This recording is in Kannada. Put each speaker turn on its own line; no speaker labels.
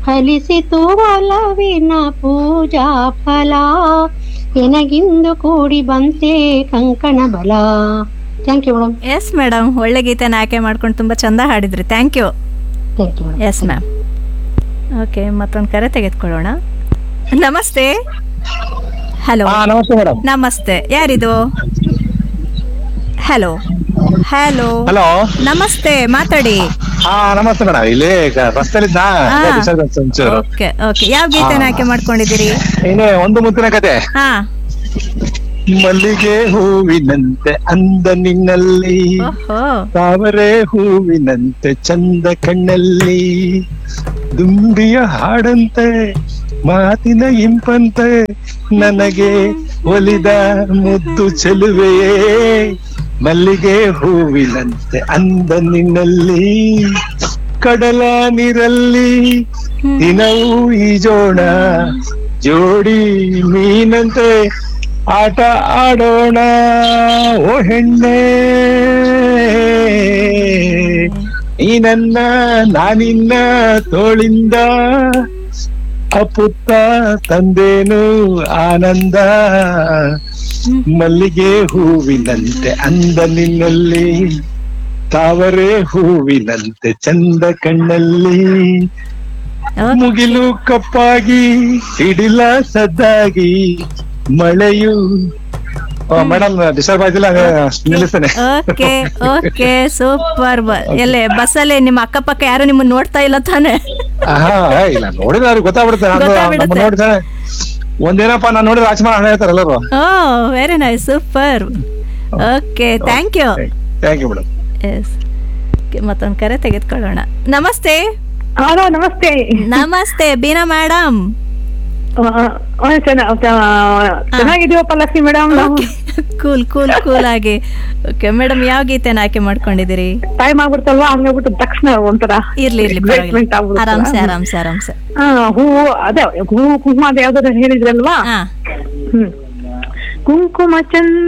ಫಲಿಸಿತು ಒಲವಿನ ಪೂಜಾ ಫಲ ಎನಗಿಂದು ಕೂಡಿ ಬಂತೆ ಕಂಕಣ ಬಲ thank you madam
yes madam ಒಳ್ಳೆ ಗೀತೆನ ಆಯ್ಕೆ ಮಾಡ್ಕೊಂಡು ತುಂಬ ಚಂದ ಹಾಡಿದ್ರಿ thank you
thank you madam
yes ma'am okay ಮತ್ತೊಂದು ಕರೆ ತೆಗೆದುಕೊಳ್ಳೋಣ ನಮಸ್ತೆ ಹಲೋ
ಹಾ ನಮಸ್ತೆ ಮೇಡಮ್
ನಮಸ್ತೆ ಯಾರಿದು ಹಲೋ ಹಲೋ
ಹಲೋ
ನಮಸ್ತೆ ಮಾತಾಡಿ
ಹಾ ನಮಸ್ತೆ ಮೇಡಮ್ ಇಲ್ಲಿ ಗ- ರಸ್ತೆಲಿದ್ದ
ಹಾ.
ಡಿಸ್ಟರ್ಬೆನ್ಸ್ ಒಂಚೂರು
ಓಕೆ ಓಕೆ ಯಾವ ಗೀತೆನ ಆಯ್ಕೆ ಮಾಡ್ಕೊಂಡಿದ್ದೀರಿ
ಇನ್ನೇ ಒಂದು ಮುತ್ತಿನ ಕತೆ
ಹಾ
ಮಲ್ಲಿಗೆ ಹೂವಿನಂತೆ ಅಂದ ನಿನ್ನಲ್ಲಿ
ಓಹೋ
ತಾವರೆ ಹೂವಿನಂತೆ ಚಂದ ಕಣ್ಣಲ್ಲಿ ದುಂಬಿಯ ಹಾಡಂತೆ ಮಾತಿನ ಇಂಪಂತೆ ನನಗೆ ಒಲಿದ ಮುದ್ದು ಚೆಲುವೆಯೇ ಮಲ್ಲಿಗೆ ಹೂವಿನಂತೆ ಅಂದ ನಿನ್ನಲ್ಲಿ ಕಡಲ ನೀರಲ್ಲಿ ದಿನವೂ ಈಜೋಣ ಜೋಡಿ ಮೀನಂತೆ ಆಟ ಆಡೋಣ ಓ ಹೆಣ್ಣೆ ಈ ನನ್ನ ನಾನಿನ್ನ ತೋಳಿಂದ ಅಪುತ್ತ ತಂದೇನು ಆನಂದ ಮಲ್ಲಿಗೆ ಹೂವಿನಂತೆ ಅಂದ ನಿನ್ನಲ್ಲಿ ತಾವರೆ ಹೂವಿನಂತೆ ಚಂದ ಕಣ್ಣಲ್ಲಿ
ಓಕೆ.
ಮುಗಿಲು ಕಪ್ಪಾಗಿ ಸಿಡಿಲ ಸದ್ದಾಗಿ ಮಳೆಯು ಮೇಡಮ್ ಡಿಸ್ಟರ್ಬ್ ಆಯ್ತಿಲ್ಲ ಹಂಗೆ ನಿಲ್ಲಿಸ್ತೇನೆ
ಓಕೆ ಓಕೆ ಸೂಪರ್ ಎಲ್ಲೇ ಬಸ್ಸಲ್ಲಿ ನಿಮ್ಮ ಅಕ್ಕಪಕ್ಕ ಯಾರು ನಿಮ್ಮನ್ನ ನೋಡ್ತಾ ಇಲ್ಲ ತಾನೆ
ಹಾ ಇಲ್ಲ ನೋಡಿದ್ರೆ ಅವ್ರಿಗೆ ಗೊತ್ತಾಗ್ಬಿಡುತ್ತೆ ನಾನು
ಗೊತ್ತಾಗ್ಬಿಡುತ್ತೆ.
ನಮ್ಮ ನೋಡಿದ್ರೆ ಒಂದೇನಪ್ಪ ನಾನು ನೋಡಿದ್ರೆ ರಾಜ್ಕುಮಾರ್ ಹಣ ಹೇಳ್ತಾರೆ ಎಲ್ಲರೂ
oh very nice super okay thank you
thank you madam
yes ಮತ್ತೊಂದು ಕರೆ ತೆಗೆದುಕೊಳ್ಳೋಣ ನಮಸ್ತೆ
ಹಲೋ ನಮಸ್ತೆ
ನಮಸ್ತೆ ಬೀನಾ ಮೇಡಮ್
ಚೆನ್ನಾಗಿದೀವಪ್ಪ ಲಕ್ಷ್ಮಿ ಮೇಡಮ್ ನಾವು
ಕೂಲ್ ಕೂಲ್ ಕೂಲ್ ಆಗಿ ಓಕೆ ಮೇಡಮ್ ಯಾವ ಗೀತೆನ ಆಯ್ಕೆ ಮಾಡ್ಕೊಂಡಿದ್ದೀರಿ
ಟೈಮ್ ಆಗ್ಬಿಡ್ತಲ್ವಾ ಹಂಗಾಗ್ಬಿಟ್ಟು ತಕ್ಷಣ ಒಂಥರ
ಇರ್ಲಿ ಇರ್ಲಿ
excitement ಆಗ್ಬಿಡುತ್ತಲ್ಲ.
ಆರಾಮ್ಸೆ ಆರಾಮ್ಸೆ ಆರಾಮ್ಸೆ
ಹಾ ಹೂವು ಅದೇ ಹೂವು ಕುಂಕುಮ ಅದ ಯಾವ್ದಾದ್ರು ಹೇಳಿದ್ರಲ್ವಾ
ಹಾ
ಹ್ಮ್ ಕುಂಕುಮ ಚಂದ